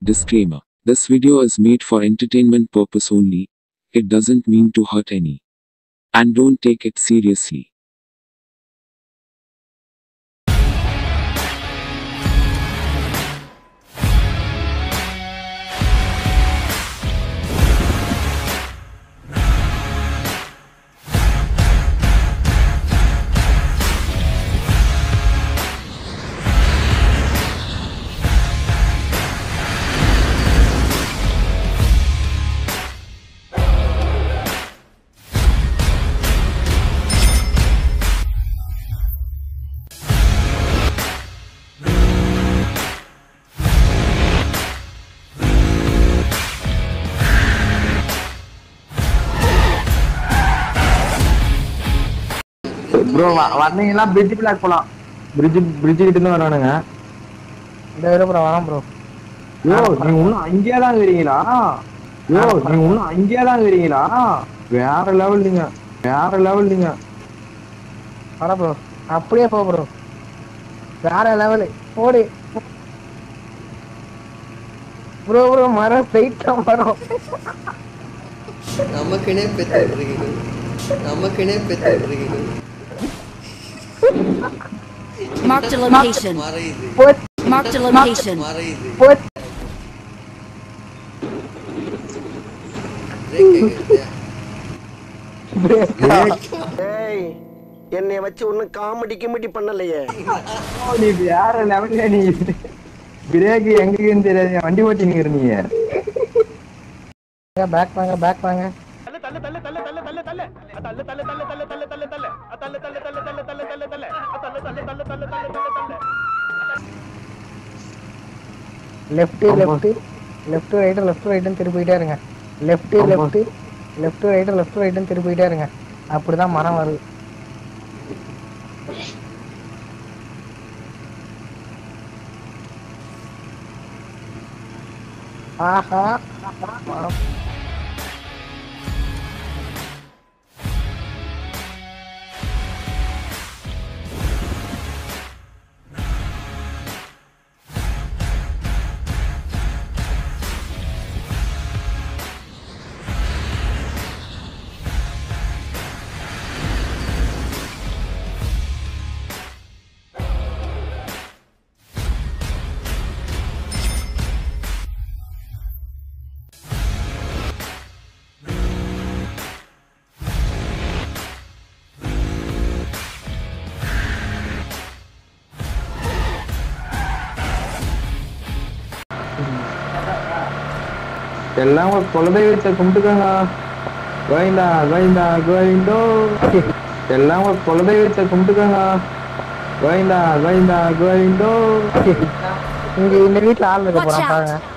Disclaimer. This video is made for entertainment purpose only. It doesn't mean to hurt any. And don't take it seriously. Bro வந்தீங்கன்னா bridge block போலாம் bridge bridge கிட்ட இருந்து வரானுங்க இந்த வரை bro வரேன் bro யோ நீங்க இன்னும் அங்கேயே தான் இருக்கிறீங்களா யோ நீங்க இன்னும் அங்கேயே தான் இருக்கிறீங்களா வேற லெவல் நீங்க வேற லெவல் நீங்க வரேன் ப்ரோ அப்படியே போ ப்ரோ வேற லெவலு ஓடு ப்ரோ ப்ரோ மரம் ஸ்ட்ரைட்டா மரம் நமக்குனே பெத்து விட்டுருக்கீங்க நமக்குனே பெத்து விட்டுருக்கீங்க Marked a location. மறையுது போ Marked a location. மறையுது போ பிரேக் கேக்குது ஏய் என்னைய வச்சு ஒன்னும் காமெடி கிமெடி பண்ணலையே நீ வேற லெவல்ல நீ பிரேக் எங்கன்னு தெரியாது வண்டி ஓட்டி நிக்கிற நீங்க பேக் வாங்க பேக் வாங்க left left left right left ரைட்டுன்னு திருப்பி போயிட்டே இருங்க left left left right left ரைட்டுன்னு திருப்பி போயிட்டே இருங்க அப்படிதான் மரம் வருது ஆஹா மரம் எல்லாம் உங்க குலதெய்வத்தை கும்பிட்டுக்கோங்க கோவிந்தா கோவிந்தா கோவிந்தோ எல்லாம் உங்க குலதெய்வத்தை கும்பிட்டுக்கோங்க கோவிந்தா கோவிந்தா கோவிந்தோ இங்க இந்த வீட்ல ஆள் இருக்க Watch போறான் out. பாருங்க